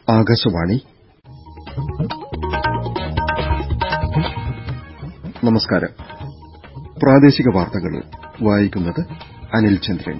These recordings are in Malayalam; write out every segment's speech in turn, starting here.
ആകാശവാണി നമസ്കാരം പ്രാദേശിക വാർത്തകൾ വായിക്കുന്നത് അനിൽ ചന്ദ്രൻ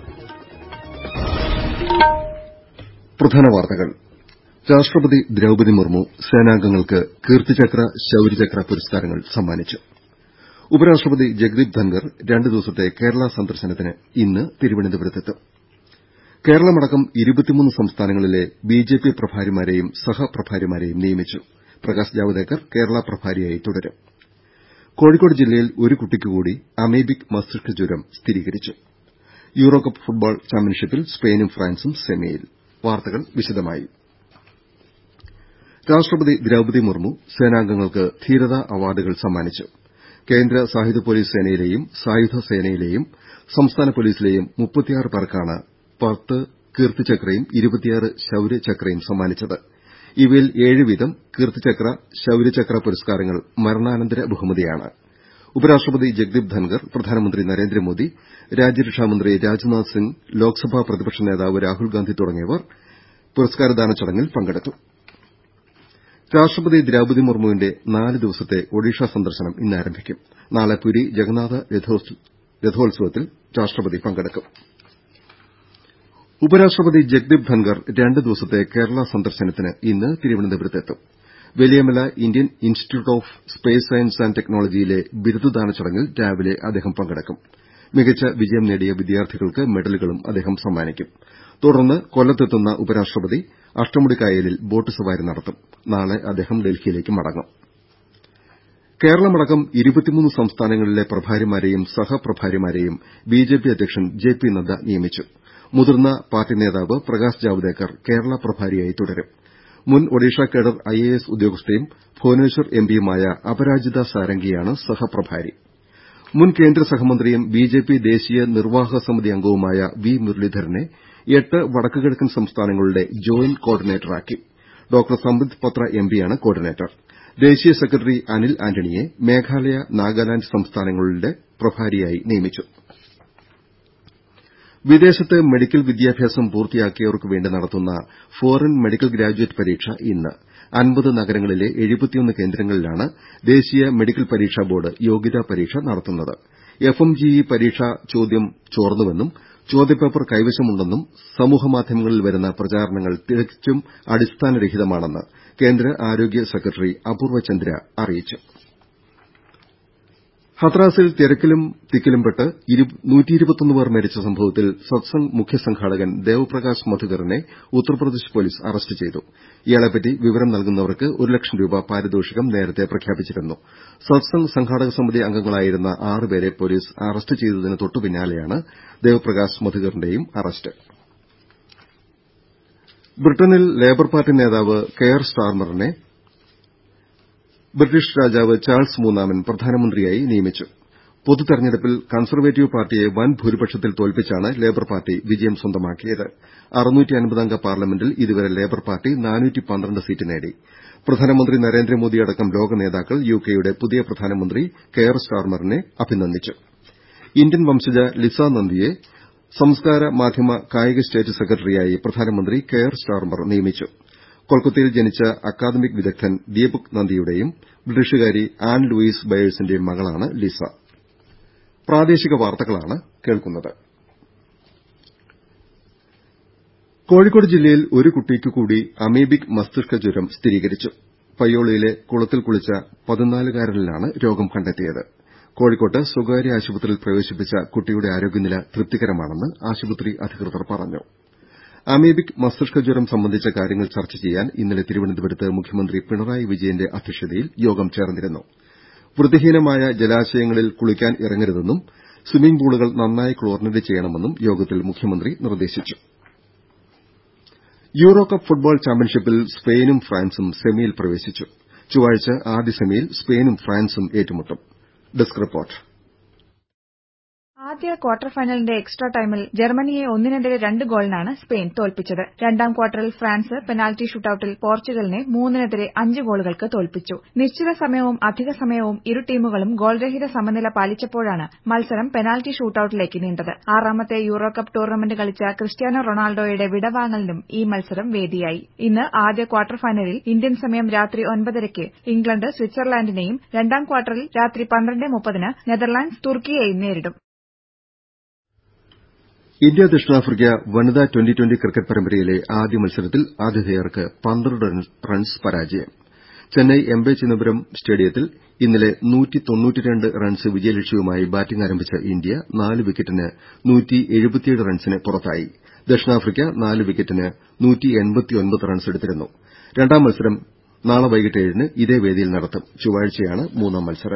പ്രധാന വാർത്തകൾ രാഷ്ട്രപതി ദ്രൌപതി മുർമു സേനാംഗങ്ങൾക്ക് കീർത്തിചക്ര ശൌര്യചക്ര പുരസ്കാരങ്ങൾ സമ്മാനിച്ചു ഉപരാഷ്ട്രപതി ജഗ്ദീപ് ധൻകർ രണ്ട് ദിവസത്തെ കേരള സന്ദർശനത്തിന് ഇന്ന് തിരുവനന്തപുരത്തെത്തും കേരളമടക്കം സംസ്ഥാനങ്ങളിലെ ബിജെപി പ്രഭാരിമാരെയും സഹപ്രഭാരിമാരെയും നിയമിച്ചു പ്രകാശ് ജാവ്ദേക്കർ കേരള പ്രഭാരിയായി തുടരും കോഴിക്കോട് ജില്ലയിൽ ഒരു കുട്ടിക്ക് കൂടി അമീബിക് മസ്തിഷ്ക ജ്വരം സ്ഥിരീകരിച്ചു യൂറോകപ്പ് ഫുട്ബോൾ ചാമ്പ്യൻഷിപ്പിൽ സ്പെയിനും ഫ്രാൻസും സെമിയിൽ വാർത്തകൾ വിശദമായി രാഷ്ട്രപതി ദ്രൌപതി മുർമു സേനാംഗങ്ങൾക്ക് ധീരതാ അവാർഡുകൾ സമ്മാനിച്ചു കേന്ദ്ര സായുധ പോലീസ് സേനയിലെയും സായുധ സേനയിലെയും സംസ്ഥാന പോലീസിലെയും പേർക്കാണ് പത്ത് കീർത്തിചക്രയും ശൌര്യചക്രയും സമ്മാനിച്ചത് ഇവയിൽ ഏഴ് വീതം കീർത്തിചക്ര ശൌര്യചക്ര പുരസ്കാരങ്ങൾ മരണാനന്തര ബഹുമതിയാണ് ഉപരാഷ്ട്രപതി ജഗ്ദീപ് ധൻകർ പ്രധാനമന്ത്രി നരേന്ദ്രമോദി രാജ്യരക്ഷാമന്ത്രി രാജ്നാഥ് സിംഗ് ലോക്സഭാ പ്രതിപക്ഷ നേതാവ് രാഹുൽഗാന്ധി തുടങ്ങിയവർ പുരസ്കാരദാന ചടങ്ങിൽ പങ്കെടുത്തു രാഷ്ട്രപതി ദ്രൌപതി മുർമുവിന്റെ നാല് ദിവസത്തെ ഒഡീഷ സന്ദർശനം ഇന്ന് ആരംഭിക്കും നാളെ പുരി ജഗന്നാഥ രഥോത്സവത്തിൽ രാഷ്ട്രപതി പങ്കെടുക്കും ഉപരാഷ്ട്രപതി ജഗ്ദീപ് ധൻകർ രണ്ട് ദിവസത്തെ കേരള സന്ദർശനത്തിന് ഇന്ന് തിരുവനന്തപുരത്തെത്തും Valiyamala Indian institute of space science and ടെക്നോളജിയിലെ ബിരുദദാന ചടങ്ങിൽ രാവിലെ അദ്ദേഹം പങ്കെടുക്കും മികച്ച വിജയം നേടിയ വിദ്യാർത്ഥികൾക്ക് മെഡലുകളും അദ്ദേഹം സമ്മാനിക്കും തുടർന്ന് കൊല്ലത്തെത്തുന്ന ഉപരാഷ്ട്രപതി അഷ്ടമുടിക്കായലിൽ ബോട്ട് സവാരി നടത്തും നാളെ അദ്ദേഹം ഡൽഹിയിലേക്ക് മടങ്ങും കേരളമടക്കം സംസ്ഥാനങ്ങളിലെ പ്രഭാരിമാരെയും സഹപ്രഭാരിമാരെയും ബിജെപി അധ്യക്ഷൻ ജെ പി നദ്ദ നിയമിച്ചു മുതിർന്ന പാർട്ടി നേതാവ് പ്രകാശ് ജാവ്ദേക്കർ കേരള പ്രഭാരിയായി തുടരും മുൻ ഒഡീഷ കേഡർ ഐഎഎസ് ഉദ്യോഗസ്ഥയും ഭുവനേശ്വർ എംപിയുമായ അപരാജിത സാരംഗിയാണ് സഹപ്രഭാരി മുൻ കേന്ദ്ര സഹമന്ത്രിയും ബിജെപി ദേശീയ നിർവ്വാഹക സമിതി അംഗവുമായ വി മുരളീധരനെ എട്ട് വടക്ക് കിഴക്കൻ സംസ്ഥാനങ്ങളുടെ ജോയിന്റ് കോർഡിനേറ്ററാക്കി ഡോക്ടർ സംബിത് പത്ര എംപിയാണ് കോർഡിനേറ്റർ ദേശീയ സെക്രട്ടറി അനിൽ ആന്റണിയെ മേഘാലയ നാഗാലാന്റ് സംസ്ഥാനങ്ങളുടെ പ്രഭാരിയായി നിയമിച്ചു വിദേശത്ത് മെഡിക്കൽ വിദ്യാഭ്യാസം പൂർത്തിയാക്കിയവർക്കുവേണ്ടി നടത്തുന്ന ഫോറിൻ മെഡിക്കൽ ഗ്രാജുവേറ്റ് പരീക്ഷ ഇന്ന് അൻപത് നഗരങ്ങളിലെ കേന്ദ്രങ്ങളിലാണ് ദേശീയ മെഡിക്കൽ പരീക്ഷാ ബോർഡ് യോഗ്യതാ പരീക്ഷ നടത്തുന്നത് എഫ്എംജിഇ പരീക്ഷാ ചോദ്യം ചോർന്നുവെന്നും ചോദ്യപേപ്പർ കൈവശമുണ്ടെന്നും സമൂഹമാധ്യമങ്ങളിൽ വരുന്ന പ്രചാരണങ്ങൾ തികച്ചും അടിസ്ഥാനരഹിതമാണെന്ന് കേന്ദ്ര ആരോഗ്യ സെക്രട്ടറി അപൂർവ ചന്ദ്ര അറിയിച്ചു ഹത്രാസിൽ തിരക്കിലും തിക്കിലുംപെട്ട് പേർ മരിച്ച സംഭവത്തിൽ സത്സംഗ് മുഖ്യ സംഘാടകൻ ദേവ്പ്രകാശ് മധുകറിനെ ഉത്തർപ്രദേശ് പൊലീസ് അറസ്റ്റ് ചെയ്തു ഇയാളെപ്പറ്റി വിവരം നൽകുന്നവർക്ക് ഒരു ലക്ഷം രൂപ പാരിതോഷികം നേരത്തെ പ്രഖ്യാപിച്ചിരുന്നു സത്സംഗ് സംഘാടക സമിതി അംഗങ്ങളായിരുന്ന ആറുപേരെ പൊലീസ് അറസ്റ്റ് ചെയ്തതിന് തൊട്ടുപിന്നാലെയാണ് ദേവ്പ്രകാശ് മധുകറിന്റെയും അറസ്റ്റ് ബ്രിട്ടനിൽ ലേബർ പാർട്ടി നേതാവ് കെയർ സ്റ്റാർമറിനെ ബ്രിട്ടീഷ് രാജാവ് ചാൾസ് മൂന്നാമൻ പ്രധാനമന്ത്രിയായി നിയമിച്ചു പൊതു തെരഞ്ഞെടുപ്പിൽ കൺസർവേറ്റീവ് പാർട്ടിയെ വൻ ഭൂരിപക്ഷത്തിൽ തോൽപ്പിച്ചാണ് ലേബർ പാർട്ടി വിജയം സ്വന്തമാക്കിയത് അംഗ പാർലമെന്റിൽ ഇതുവരെ ലേബർ പാർട്ടി സീറ്റ് നേടി പ്രധാനമന്ത്രി നരേന്ദ്രമോദിയടക്കം ലോക നേതാക്കൾ യുകെയുടെ പുതിയ പ്രധാനമന്ത്രി കെയർ സ്റ്റാർമറിനെ അഭിനന്ദിച്ചു ഇന്ത്യൻ വംശജ ലിസ നന്ദിയെ സംസ്കാര മാധ്യമ കായിക സ്റ്റേറ്റ് സെക്രട്ടറിയായി പ്രധാനമന്ത്രി കെയർ സ്റ്റാർമർ നിയമിച്ചു കൊൽക്കത്തയിൽ ജനിച്ച അക്കാദമിക് വിദഗ്ധൻ ദീപക് നന്ദിയുടെയും ബ്രിട്ടീഷുകാരി ആൻ ലൂയിസ് ബയേഴ്സിന്റെയും മകളാണ് ലിസ കോഴിക്കോട് ജില്ലയിൽ ഒരു കുട്ടിക്ക് കൂടി അമീബിക് മസ്തിഷ്ക ജ്വരം സ്ഥിരീകരിച്ചു പയ്യോളിയിലെ കുളത്തിൽ കുളിച്ച പതിനാലുകാരനിലാണ് രോഗം കണ്ടെത്തിയത് കോഴിക്കോട്ട് സ്വകാര്യ ആശുപത്രിയിൽ പ്രവേശിപ്പിച്ച കുട്ടിയുടെ ആരോഗ്യനില തൃപ്തികരമാണെന്ന് ആശുപത്രി അധികൃതർ പറഞ്ഞു അമീബിക് മസ്തിഷ്ക ജ്വരം സംബന്ധിച്ച കാര്യങ്ങൾ ചർച്ച ചെയ്യാൻ ഇന്നലെ തിരുവനന്തപുരത്ത് മുഖ്യമന്ത്രി പിണറായി വിജയന്റെ അധ്യക്ഷതയിൽ യോഗം ചേർന്നിരുന്നു വൃത്തിഹീനമായ ജലാശയങ്ങളിൽ കുളിക്കാൻ ഇറങ്ങരുതെന്നും സ്വിമ്മിംഗ് പൂളുകൾ നന്നായി ക്ലോറിനേറ്റ് ചെയ്യണമെന്നും യോഗത്തിൽ മുഖ്യമന്ത്രി നിർദ്ദേശിച്ചു യൂറോകപ്പ് ഫുട്ബോൾ ചാമ്പ്യൻഷിപ്പിൽ സ്പെയിനും ഫ്രാൻസും സെമിയിൽ പ്രവേശിച്ചു ചൊവ്വാഴ്ച ആദ്യ സെമിയിൽ സ്പെയിനും ഫ്രാൻസും ഏറ്റുമുട്ടും ഡെസ്ക് റിപ്പോർട്ട് ആദ്യ ക്വാർട്ടർ ഫൈനലിന്റെ എക്സ്ട്രാ ടൈമിൽ ജർമ്മനിയെ ഒന്നിനെതിരെ രണ്ട് ഗോളിനാണ് സ്പെയിൻ തോൽപ്പിച്ചത് രണ്ടാം ക്വാർട്ടറിൽ ഫ്രാൻസ് പെനാൽറ്റി ഷൂട്ടൌട്ടിൽ പോർച്ചുഗലിനെ മൂന്നിനെതിരെ അഞ്ച് ഗോളുകൾക്ക് തോൽപ്പിച്ചു നിശ്ചിത സമയവും അധിക സമയവും ഇരു ടീമുകളും ഗോൾരഹിത സമനില പാലിച്ചപ്പോഴാണ് മത്സരം പെനാൽറ്റി ഷൂട്ടൌട്ടിലേക്ക് നീണ്ടത് ആറാമത്തെ യൂറോ കപ്പ് ടൂർണമെന്റ് കളിച്ച ക്രിസ്ത്യാനോ റൊണാൾഡോയുടെ വിടവാങ്ങലിനും ഈ മത്സരം വേദിയായി ഇന്ന് ആദ്യ ക്വാർട്ടർ ഫൈനലിൽ ഇന്ത്യൻ സമയം രാത്രി ഒൻപതരയ്ക്ക് ഇംഗ്ലണ്ട് സ്വിറ്റ്സർലാൻഡിനെയും രണ്ടാം ക്വാർട്ടറിൽ രാത്രി പന്ത്രണ്ട് മുപ്പതിന് നെതർലാൻഡ്സ് തുർക്കിയെയും നേരിടും ഇന്ത്യ ദക്ഷിണാഫ്രിക്ക വനിതാ ട്വന്റി ട്വന്റി ക്രിക്കറ്റ് പരമ്പരയിലെ ആദ്യ മത്സരത്തിൽ ആതിഥേയർക്ക് പന്ത്രണ്ട് റൺസ് പരാജയം ചെന്നൈ എം എ ചിദംബരം സ്റ്റേഡിയത്തിൽ ഇന്നലെ റൺസ് വിജയലക്ഷ്യവുമായി ബാറ്റിംഗ് ആരംഭിച്ച ഇന്ത്യ നാല് വിക്കറ്റിന് റൺസിന് പുറത്തായി ദക്ഷിണാഫ്രിക്ക നാല് വിക്കറ്റിന് റൺസ് എടുത്തിരുന്നു രണ്ടാം മത്സരം നാളെ വൈകിട്ട് ഏഴിന് ഇതേ വേദിയിൽ നടത്തും ചൊവ്വാഴ്ചയാണ് മൂന്നാം മത്സരം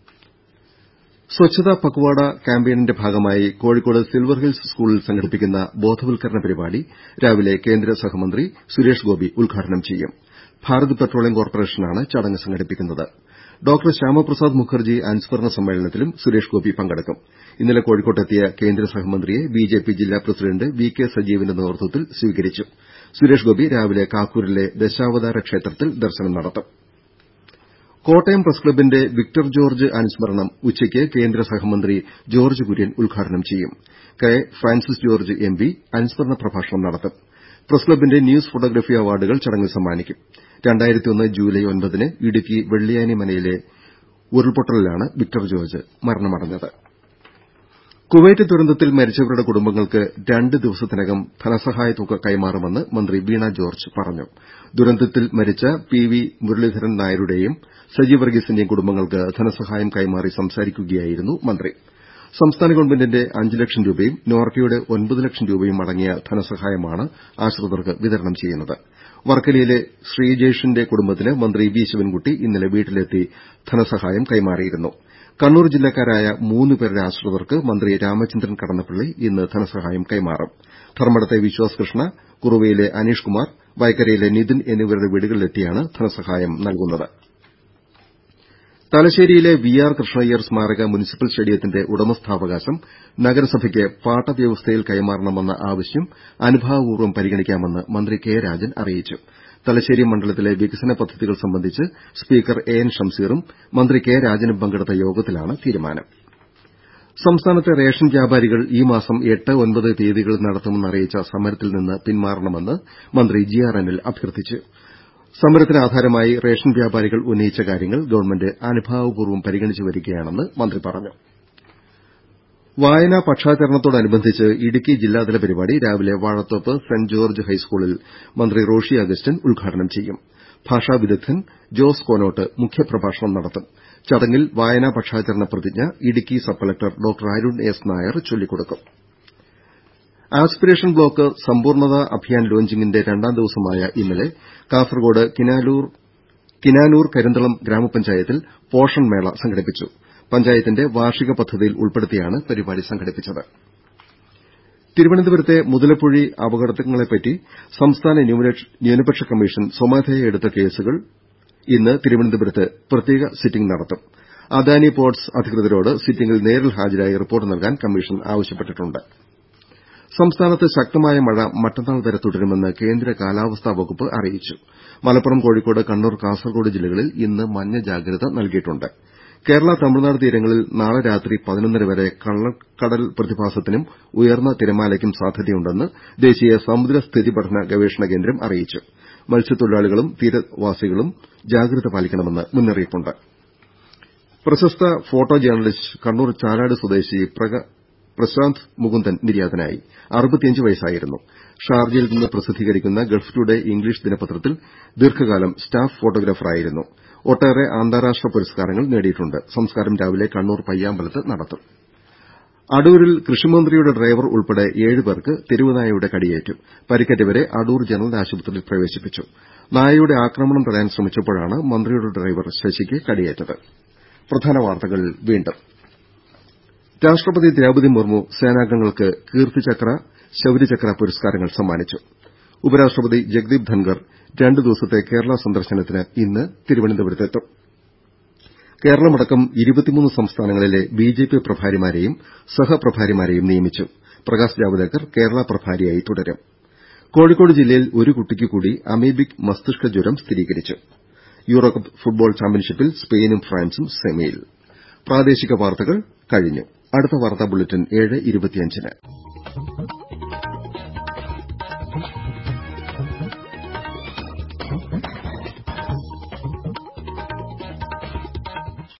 സ്വച്ഛതാ പക്വാഡ ക്യാമ്പയിനിന്റെ ഭാഗമായി കോഴിക്കോട് സിൽവർ ഹിൽസ് സ്കൂളിൽ സംഘടിപ്പിക്കുന്ന ബോധവൽക്കരണ പരിപാടി രാവിലെ കേന്ദ്ര സഹമന്ത്രി സുരേഷ് ഗോപി ഉദ്ഘാടനം ചെയ്യും ഭാരത് പെട്രോളിയം കോർപ്പറേഷനാണ് ചടങ്ങ് സംഘടിപ്പിക്കുന്നത് ഡോക്ടർ ശ്യാമപ്രസാദ് മുഖർജി അനുസ്മരണ സമ്മേളനത്തിലും സുരേഷ് ഗോപി പങ്കെടുക്കും ഇന്നലെ കോഴിക്കോട്ടെത്തിയ കേന്ദ്ര സഹമന്ത്രിയെ ബിജെപി ജില്ലാ പ്രസിഡന്റ് വി കെ സജീവന്റെ നേതൃത്വത്തിൽ സ്വീകരിച്ചു സുരേഷ് ഗോപി രാവിലെ കാക്കൂരിലെ ദശാവതാര ക്ഷേത്രത്തിൽ ദർശനം നടത്തും കോട്ടയം പ്രസ് ക്ലബ്ബിന്റെ വിക്ടർ ജോർജ് അനുസ്മരണം ഉച്ചയ്ക്ക് കേന്ദ്ര സഹമന്ത്രി ജോർജ് കുര്യൻ ഉദ്ഘാടനം ചെയ്യും കെ ഫ്രാൻസിസ് ജോർജ് എംപി അനുസ്മരണ പ്രഭാഷണം നടത്തും പ്രസ് ക്ലബ്ബിന്റെ ന്യൂസ് ഫോട്ടോഗ്രഫി അവാർഡുകൾ ചടങ്ങിൽ സമ്മാനിക്കും ജൂലൈ ഒൻപതിന് ഇടുക്കി വെള്ളിയാനി മനയിലെ ഉരുൾപൊട്ടലിലാണ് വിക്ടർ ജോർജ് മരണമടഞ്ഞത് കുവൈറ്റ് ദുരന്തത്തിൽ മരിച്ചവരുടെ കുടുംബങ്ങൾക്ക് രണ്ട് ദിവസത്തിനകം ധനസഹായ തുക കൈമാറുമെന്ന് മന്ത്രി വീണ ജോർജ് പറഞ്ഞു ദുരന്തത്തിൽ മരിച്ച പി വി മുരളീധരൻ നായരുടെയും സജി വർഗീസിന്റെയും കുടുംബങ്ങൾക്ക് ധനസഹായം കൈമാറി സംസാരിക്കുകയായിരുന്നു മന്ത്രി സംസ്ഥാന ഗവൺമെന്റിന്റെ അഞ്ച് ലക്ഷം രൂപയും നോർക്കയുടെ ഒൻപത് ലക്ഷം രൂപയും അടങ്ങിയ ധനസഹായമാണ് ആശ്രിതർക്ക് വിതരണം ചെയ്യുന്നത് വർക്കലയിലെ ശ്രീജേഷിന്റെ കുടുംബത്തിന് മന്ത്രി വി ശിവൻകുട്ടി ഇന്നലെ വീട്ടിലെത്തി ധനസഹായം കൈമാറിയിരുന്നു കണ്ണൂർ ജില്ലക്കാരായ മൂന്ന് പേരുടെ ആശ്രിതർക്ക് മന്ത്രി രാമചന്ദ്രൻ കടന്നപ്പള്ളി ഇന്ന് ധനസഹായം കൈമാറും ധർമ്മടത്തെ വിശ്വാസ് കൃഷ്ണ കുറുവയിലെ അനീഷ് കുമാർ വൈക്കരയിലെ നിതിൻ എന്നിവരുടെ വീടുകളിലെത്തിയാണ് ധനസഹായം നൽകുന്നത് തലശ്ശേരിയിലെ വി ആർ കൃഷ്ണയ്യർ സ്മാരക മുനിസിപ്പൽ സ്റ്റേഡിയത്തിന്റെ ഉടമസ്ഥാവകാശം നഗരസഭയ്ക്ക് പാട്ട വ്യവസ്ഥയിൽ കൈമാറണമെന്ന ആവശ്യം അനുഭാവപൂർവ്വം പരിഗണിക്കാമെന്ന് മന്ത്രി കെ രാജൻ അറിയിച്ചു തലശ്ശേരി മണ്ഡലത്തിലെ വികസന പദ്ധതികൾ സംബന്ധിച്ച് സ്പീക്കർ എ എൻ ഷംസീറും മന്ത്രി കെ രാജനും പങ്കെടുത്ത യോഗത്തിലാണ് തീരുമാനം സംസ്ഥാനത്തെ റേഷൻ വ്യാപാരികൾ ഈ മാസം എട്ട് ഒൻപത് തീയതികളിൽ നടത്തുമെന്നറിയിച്ച സമരത്തിൽ നിന്ന് പിന്മാറണമെന്ന് മന്ത്രി ജി ആർ അനിൽ അഭ്യർത്ഥിച്ചു സമരത്തിന് ആധാരമായി റേഷൻ വ്യാപാരികൾ ഉന്നയിച്ച കാര്യങ്ങൾ ഗവൺമെന്റ് അനുഭാവപൂർവ്വം പരിഗണിച്ചു വരികയാണെന്ന് മന്ത്രി പറഞ്ഞു വായനാ പക്ഷാചരണത്തോടനുബന്ധിച്ച് ഇടുക്കി ജില്ലാതല പരിപാടി രാവിലെ വാഴത്തോപ്പ് സെന്റ് ജോർജ് ഹൈസ്കൂളിൽ മന്ത്രി റോഷി അഗസ്റ്റിൻ ഉദ്ഘാടനം ചെയ്യും ഭാഷാ വിദഗ്ധൻ ജോസ് കോനോട്ട് മുഖ്യപ്രഭാഷണം നടത്തും ചടങ്ങിൽ വായനാ പക്ഷാചരണ പ്രതിജ്ഞ Idukki sub collector doctor Arun S Nair ചൊല്ലിക്കൊടുക്കും ആസ്പിരേഷൻ ബ്ലോക്ക് സമ്പൂർണ്ണത അഭിയാൻ ലോഞ്ചിങ്ങിന്റെ രണ്ടാം ദിവസമായ ഇന്നലെ കാസർകോട് കിനാനൂർ കരിന്തളം ഗ്രാമപഞ്ചായത്തിൽ പോഷൺ മേള സംഘടിപ്പിച്ചു പഞ്ചായത്തിന്റെ വാർഷിക പദ്ധതിയിൽ ഉൾപ്പെടുത്തിയാണ് പരിപാടി സംഘടിപ്പിച്ചത് തിരുവനന്തപുരത്തെ മുതലപ്പൊഴി അപകടങ്ങളെപ്പറ്റി സംസ്ഥാന ന്യൂനപക്ഷ കമ്മീഷൻ സ്വമേധയാ എടുത്ത കേസുകൾ ഇന്ന് തിരുവനന്തപുരത്ത് പ്രത്യേക സിറ്റിംഗ് നടത്തും അദാനി പോർട്സ് അധികൃതരോട് സിറ്റിംഗിൽ നേരിൽ ഹാജരായി റിപ്പോർട്ട് നൽകാൻ കമ്മീഷൻ ആവശ്യപ്പെട്ടിട്ടുണ്ട് സംസ്ഥാനത്ത് ശക്തമായ മഴ മറ്റന്നാൾ വരെ തുടരുമെന്ന് കേന്ദ്ര കാലാവസ്ഥാ വകുപ്പ് അറിയിച്ചു മലപ്പുറം കോഴിക്കോട് കണ്ണൂർ കാസർകോട് ജില്ലകളിൽ ഇന്ന് മഞ്ഞ ജാഗ്രത നൽകിയിട്ടുണ്ട് കേരള തമിഴ്നാട് തീരങ്ങളിൽ നാളെ രാത്രി പതിനൊന്നര വരെ കള്ളക്കടൽ പ്രതിഭാസത്തിനും ഉയർന്ന തിരമാലയ്ക്കും സാധ്യതയുണ്ടെന്ന് ദേശീയ സമുദ്ര സ്ഥിതി പഠന ഗവേഷണ കേന്ദ്രം അറിയിച്ചു മത്സ്യത്തൊഴിലാളികളും തീരവാസികളും ജാഗ്രത പാലിക്കണമെന്ന് മുന്നറിയിപ്പുണ്ട് പ്രശസ്ത ഫോട്ടോ ജേർണലിസ്റ്റ് കണ്ണൂർ ചാലാട് സ്വദേശി പ്രശാന്ത് മുകുന്ദൻ നിര്യാതനായി വയസ്സായിരുന്നു ഷാർജയിൽ നിന്ന് പ്രസിദ്ധീകരിക്കുന്ന ഗൾഫ് ടുഡേ ഇംഗ്ലീഷ് ദിനപത്രത്തിൽ ദീർഘകാലം സ്റ്റാഫ് ഫോട്ടോഗ്രാഫറായിരുന്നു ഒട്ടേറെ അന്താരാഷ്ട്ര പുരസ്കാരങ്ങൾ നേടിയിട്ടുണ്ട് സംസ്കാരം രാവിലെ കണ്ണൂർ പയ്യാമ്പലത്ത് നടത്തും അടൂരിൽ കൃഷിമന്ത്രിയുടെ ഡ്രൈവർ ഉൾപ്പെടെ ഏഴ് പേർക്ക് തെരുവുനായയുടെ കടിയേറ്റു പരിക്കേറ്റവരെ അടൂർ ജനറൽ ആശുപത്രിയിൽ പ്രവേശിപ്പിച്ചു നായയുടെ ആക്രമണം തടയാൻ ശ്രമിച്ചപ്പോഴാണ് മന്ത്രിയുടെ ഡ്രൈവർ ശശിക്ക് കടിയേറ്റത് രാഷ്ട്രപതി ദ്രൌപതി മുർമു സേനാംഗങ്ങൾക്ക് കീർത്തിചക്ര ശൌര്യചക്ര പുരസ്കാരങ്ങൾ സമ്മാനിച്ചു ഉപരാഷ്ട്രപതി ജഗ്ദീപ് ധൻകർ രണ്ട് ദിവസത്തെ കേരള സന്ദർശനത്തിന് ഇന്ന് തിരുവനന്തപുരത്തെത്തും കേരളമടക്കം സംസ്ഥാനങ്ങളിലെ ബിജെപി പ്രഭാരിമാരെയും സഹപ്രഭാരിമാരെയും നിയമിച്ചു പ്രകാശ് ജാവ്ദേക്കർ കേരള പ്രഭാരിയായി തുടരും കോഴിക്കോട് ജില്ലയിൽ ഒരു കുട്ടിക്ക് കൂടി അമീബിക് മസ്തിഷ്ക ജ്വരം സ്ഥിരീകരിച്ചു യൂറോകപ്പ് ഫുട്ബോൾ ചാമ്പ്യൻഷിപ്പിൽ സ്പെയിനും ഫ്രാൻസും സെമിയിൽ അടുത്ത വാർത്താ ബുള്ളറ്റിൻ ഏഴ് ഇരുപത്തിയഞ്ചിന്